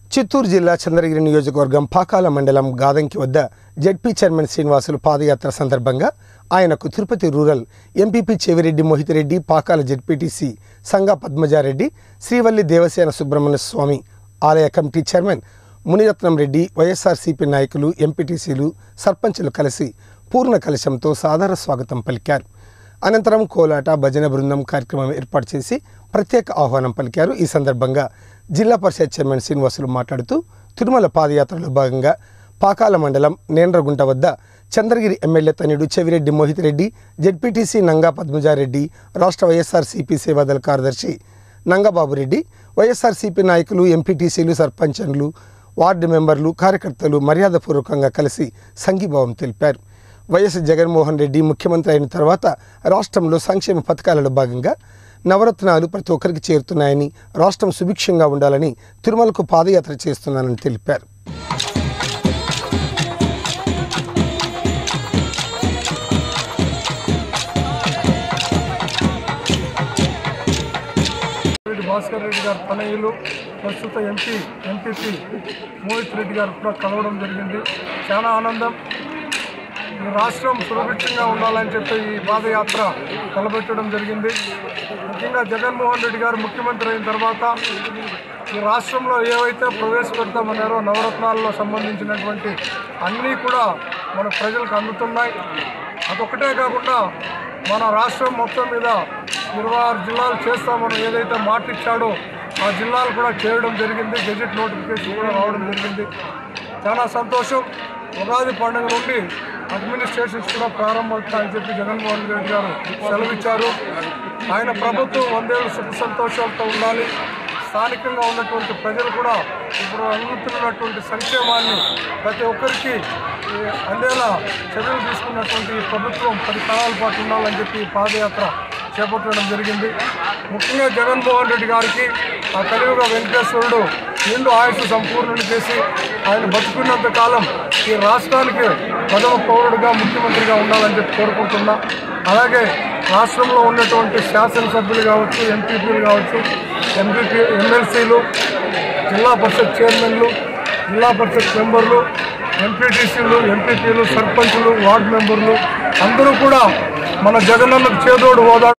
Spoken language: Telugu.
చిత్తూరు జిల్లా చంద్రగిరి నియోజకవర్గం పాకాల మండలం గాదంకి వద్ద జెడ్పీ చైర్మన్ శ్రీనివాసులు పాదయాత్ర సందర్భంగా ఆయనకు Tirupati rural MPP Chevireddy Mohithreddy Pakala ZPTC Sanga Padmajareddy Srivalli Devasena Subrahmanya Swamy ఆలయ committee chairman Muniratnam Reddy YSRCP నాయకులు ఎంపీటీసీలు సర్పంచులు కలిసి పూర్ణ కలశంతో సాదర స్వాగతం పలికారు అనంతరం కోలాట భజన బృందం కార్యక్రమం ఏర్పాటు చేసి ప్రత్యేక ఆహ్వానం పలికారు ఈ సందర్భంగా జిల్లా పరిషత్ చైర్మన్ శ్రీనివాసులు మాట్లాడుతూ తిరుమల పాదయాత్రలో భాగంగా పాకాల మండలం నేండ్రగుంట వద్ద చంద్రగిరి ఎమ్మెల్యే తనయుడు చెవిరెడ్డి మోహిత్ రెడ్డి జెడ్పీటీసీ నంగా పద్మజారెడ్డి రాష్ట్ర వైఎస్ఆర్సీపీ సేవాదళ కార్యదర్శి నంగబాబురెడ్డి వైఎస్ఆర్సీపీ నాయకులు ఎంపీటీసీలు సర్పంచన్లు వార్డు మెంబర్లు కార్యకర్తలు మర్యాదపూర్వకంగా కలిసి సంఘీభావం తెలిపారు వైఎస్ జగన్మోహన్ రెడ్డి ముఖ్యమంత్రి అయిన తర్వాత రాష్ట్రంలో సంక్షేమ పథకాలలో భాగంగా నవరత్నాలు ప్రతి ఒక్కరికి చేరుతున్నాయని రాష్ట్రం సుభిక్షంగా ఉండాలని తిరుమలకు పాదయాత్ర చేస్తున్నానని తెలిపారు రెడ్డి భాస్కర్ రెడ్డి గారు తనయులు ప్రస్తుత ఎంపీ ఎంపీపీ మోహిత్ రెడ్డి గారు కూడా కలవడం జరిగింది చాలా ఆనందం ఈ రాష్ట్రం సురక్షితంగా ఉండాలని చెప్పి ఈ పాదయాత్ర తలపెట్టడం జరిగింది ముఖ్యంగా జగన్మోహన్ రెడ్డి గారు ముఖ్యమంత్రి అయిన తర్వాత ఈ రాష్ట్రంలో ఏవైతే ప్రవేశపెడతామన్నారో నవరత్నాల్లో సంబంధించినటువంటి అన్నీ కూడా మన ప్రజలకు అందుతున్నాయి అదొక్కటే కాకుండా మన రాష్ట్రం మొత్తం మీద ఇరవై ఆరు జిల్లాలు చేస్తామని ఏదైతే మాట ఇచ్చాడో ఆ జిల్లాలు కూడా చేయడం జరిగింది గెజెట్ నోటిఫికేషన్ కూడా రావడం జరిగింది చాలా సంతోషం ఉగాది పండుగ నుండి అడ్మినిస్ట్రేషన్స్ కూడా ప్రారంభమవుతాయని చెప్పి జగన్మోహన్ రెడ్డి గారు సెలవిచ్చారు ఆయన ప్రభుత్వం వందేళ్ళు సుఖ సంతోషాలతో ఉండాలి స్థానికంగా ఉన్నటువంటి ప్రజలు కూడా ఇప్పుడు అందుతున్నటువంటి సంక్షేమాన్ని ప్రతి ఒక్కరికి ఈ, అందేలా చర్యలు తీసుకున్నటువంటి ఈ ప్రభుత్వం పది కాలాల పాటు ఉండాలని చెప్పి ఈ పాదయాత్ర చేపట్టడం జరిగింది ముఖ్యంగా జగన్మోహన్ రెడ్డి గారికి ఆ కలియుగ వెంకటేశ్వరుడు నిండు ఆయుష్ సంపూర్ణులు చేసి ఆయన బతుకున్నంత కాలం ఈ రాష్ట్రానికి ప్రథమ పౌరుడిగా ముఖ్యమంత్రిగా ఉండాలని చెప్పి కోరుకుంటున్నా అలాగే రాష్ట్రంలో ఉన్నటువంటి శాసనసభ్యులు కావచ్చు ఎంపీపీలు కావచ్చు ఎంపీపీ ఎమ్మెల్సీలు జిల్లా పరిషత్ చైర్మన్లు జిల్లా పరిషత్ మెంబర్లు ఎంపీటీసీలు ఎంపీపీలు సర్పంచులు వార్డు మెంబర్లు అందరూ కూడా మన జగనన్నకు చేదోడు హోదా